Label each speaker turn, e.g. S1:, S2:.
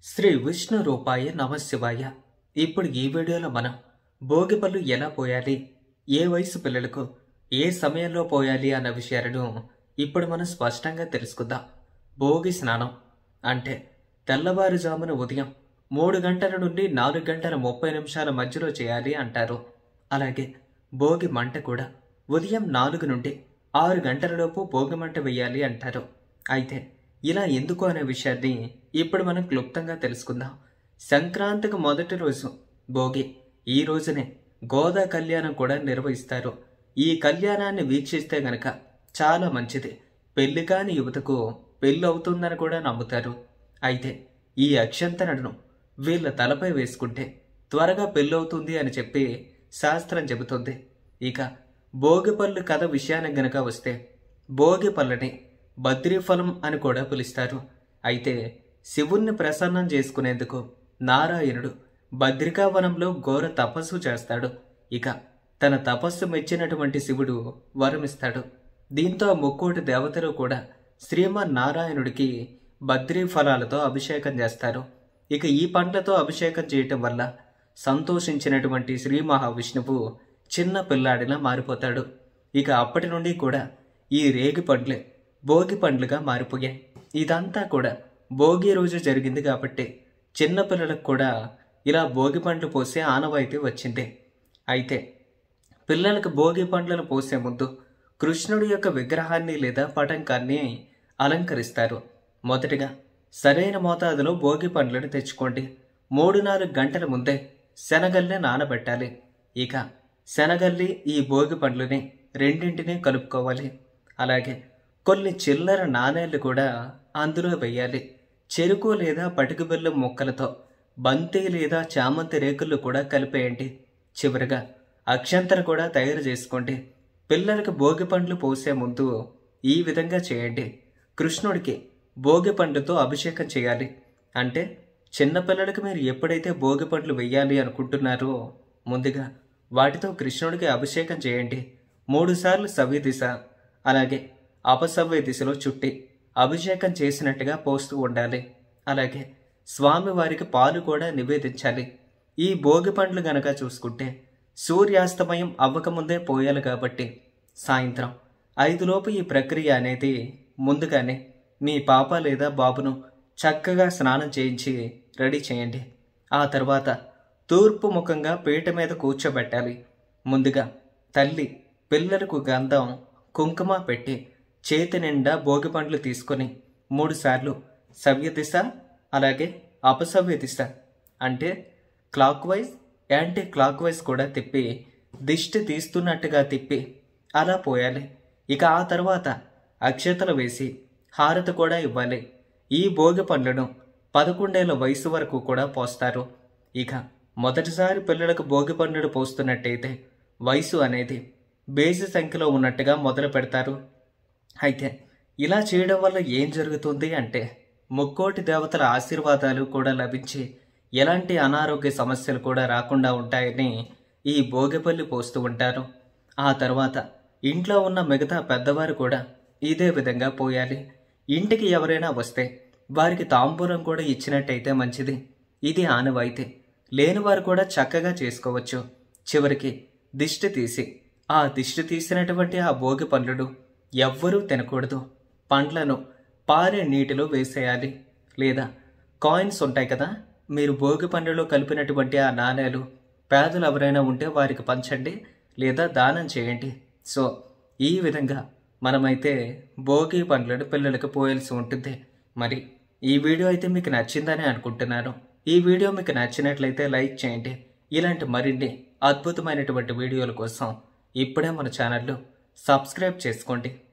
S1: శ్రీ విష్ణు రూపాయ నమశివాయ ఇప్పుడు ఈ వీడియోలో మనం భోగిపళ్ళు ఎలా పోయాలి ఏ వయసు పిల్లలకు ఏ సమయంలో పోయాలి అన్న విషయాలను ఇప్పుడు మనం స్పష్టంగా తెలుసుకుందాం భోగి స్నానం అంటే తెల్లవారుజామున ఉదయం మూడు గంటల నుండి నాలుగు గంటల ముప్పై నిమిషాల మధ్యలో చేయాలి అంటారు అలాగే భోగి మంట కూడా ఉదయం నాలుగు నుండి ఆరు గంటలలోపు భోగి మంట వేయాలి అంటారు అయితే ఇలా ఎందుకు అనే విషయాన్ని ఇప్పుడు మనం క్లుప్తంగా తెలుసుకుందాం సంక్రాంతికి మొదటి రోజు భోగి ఈ రోజునే గోదా కళ్యాణం కూడా నిర్వహిస్తారు ఈ కళ్యాణాన్ని వీక్షిస్తే గనక చాలా మంచిది పెళ్లి కాని యువతకు పెళ్ళి అవుతుందని కూడా నమ్ముతారు అయితే ఈ అక్షంతనను వీళ్ళ తలపై వేసుకుంటే త్వరగా పెళ్ళవుతుంది అని చెప్పి శాస్త్రం చెబుతుంది ఇక భోగిపళ్ళు కథ విషయానికి గనక వస్తే భోగి పళ్ళని బద్రీఫలం అని కూడా పిలుస్తారు అయితే శివుణ్ణి ప్రసన్నం చేసుకునేందుకు నారాయణుడు బద్రికావనంలో ఘోర తపస్సు చేస్తాడు ఇక తన తపస్సు మెచ్చినటువంటి శివుడు వరమిస్తాడు దీంతో ముక్కోటి దేవతలు కూడా శ్రీమన్నారాయణుడికి బద్రీ ఫలాలతో అభిషేకం చేస్తారు ఇక ఈ పండ్లతో అభిషేకం చేయటం వల్ల సంతోషించినటువంటి శ్రీ మహావిష్ణువు చిన్న పిల్లాడిలా మారిపోతాడు ఇక అప్పటి నుండి కూడా ఈ రేగి పండ్లే భోగి పండ్లుగా మారిపోయాయి ఇదంతా కూడా భోగి రోజు జరిగింది కాబట్టి చిన్న పిల్లలకు కూడా ఇలా భోగి పండ్లు పోసే ఆనవాయితీ వచ్చింది అయితే పిల్లలకు భోగి పండ్లను పోసే ముందు కృష్ణుడి యొక్క విగ్రహాన్ని లేదా పటంకాన్ని అలంకరిస్తారు మొదటిగా సరైన మోతాదులో భోగి పండ్లను తెచ్చుకోండి మూడు నాలుగు గంటల ముందే శనగల్ని నానబెట్టాలి ఇక శనగల్లి ఈ భోగి పండ్లని రెండింటినీ కలుపుకోవాలి అలాగే కొన్ని చిల్లర నాణేలు కూడా అందులో వేయాలి చెరుకు లేదా పటికి బెల్లం ముక్కలతో బంతి లేదా చామంతి రేకులు కూడా కలిపేయండి చివరిగా అక్షంతర కూడా తయారు చేసుకోండి పిల్లలకు భోగి పండ్లు పోసే ముందు ఈ విధంగా చేయండి కృష్ణుడికి భోగి పండ్లతో అభిషేకం చేయాలి అంటే చిన్నపిల్లలకు మీరు ఎప్పుడైతే భోగి పండ్లు వెయ్యాలి అనుకుంటున్నారో ముందుగా వాటితో కృష్ణుడికి అభిషేకం చేయండి మూడుసార్లు సవ్య దిశ అలాగే అపసవ్య దిశలో చుట్టి అభిషేకం చేసినట్టుగా పోస్తూ ఉండాలి అలాగే స్వామివారికి పాలు కూడా నివేదించాలి ఈ భోగి పండ్లు గనక చూసుకుంటే సూర్యాస్తమయం అవ్వకముందే పోయాలి కాబట్టి సాయంత్రం ఐదులోపు ఈ ప్రక్రియ అనేది ముందుగానే మీ పాప లేదా బాబును చక్కగా స్నానం చేయించి రెడీ చేయండి ఆ తర్వాత తూర్పు ముఖంగా పీట మీద కూర్చోబెట్టాలి ముందుగా తల్లి పిల్లలకు గంధం కుంకుమ పెట్టి చేతి నిండా భోగి పండ్లు తీసుకొని మూడుసార్లు సవ్య దిశ అలాగే అపసవ్య దిశ అంటే clockwise anticlockwise కూడా తిప్పి దిష్టి తీస్తున్నట్టుగా తిప్పి అలా పోయాలి ఇక ఆ తర్వాత అక్షతలు వేసి హారతి కూడా ఇవ్వాలి ఈ భోగి పండ్లను పదకొండేళ్ల వయసు వరకు కూడా పోస్తారు ఇక మొదటిసారి పిల్లలకు భోగి పండుడు పోస్తున్నట్టయితే వయసు అనేది బేసి సంఖ్యలో ఉన్నట్టుగా మొదలు పెడతారు అయితే ఇలా చేయడం వల్ల ఏం జరుగుతుంది అంటే ముక్కోటి దేవతల ఆశీర్వాదాలు కూడా లభించి ఎలాంటి అనారోగ్య సమస్యలు కూడా రాకుండా ఉంటాయని ఈ భోగిపల్లి పోస్తూ ఉంటారు ఆ తర్వాత ఇంట్లో ఉన్న మిగతా పెద్దవారు కూడా ఇదే విధంగా పోయాలి ఇంటికి ఎవరైనా వస్తే వారికి తాంబూలం కూడా ఇచ్చినట్టయితే మంచిది ఇది ఆనవాయితీ లేనివారు కూడా చక్కగా చేసుకోవచ్చు చివరికి దిష్టి తీసి ఆ దిష్టి తీసినటువంటి ఆ భోగి పండ్లను ఎవ్వరూ తినకూడదు పండ్లను పారే నీటిలో వేసేయాలి లేదా కాయిన్స్ ఉంటాయి కదా మీరు భోగి పండ్లలో కలిపినటువంటి ఆ నాణేలు పేదలు ఎవరైనా ఉంటే వారికి పంచండి లేదా దానం చేయండి సో ఈ విధంగా మనమైతే భోగి పండ్లను పిల్లలకు పోయాల్సి ఉంటుంది మరి ఈ వీడియో అయితే మీకు నచ్చిందని అనుకుంటున్నాను ఈ వీడియో మీకు నచ్చినట్లయితే లైక్ చేయండి ఇలాంటి మరిన్ని అద్భుతమైనటువంటి వీడియోల కోసం ఇప్పుడే మన ఛానల్లో సబ్స్క్రైబ్ చేసుకోండి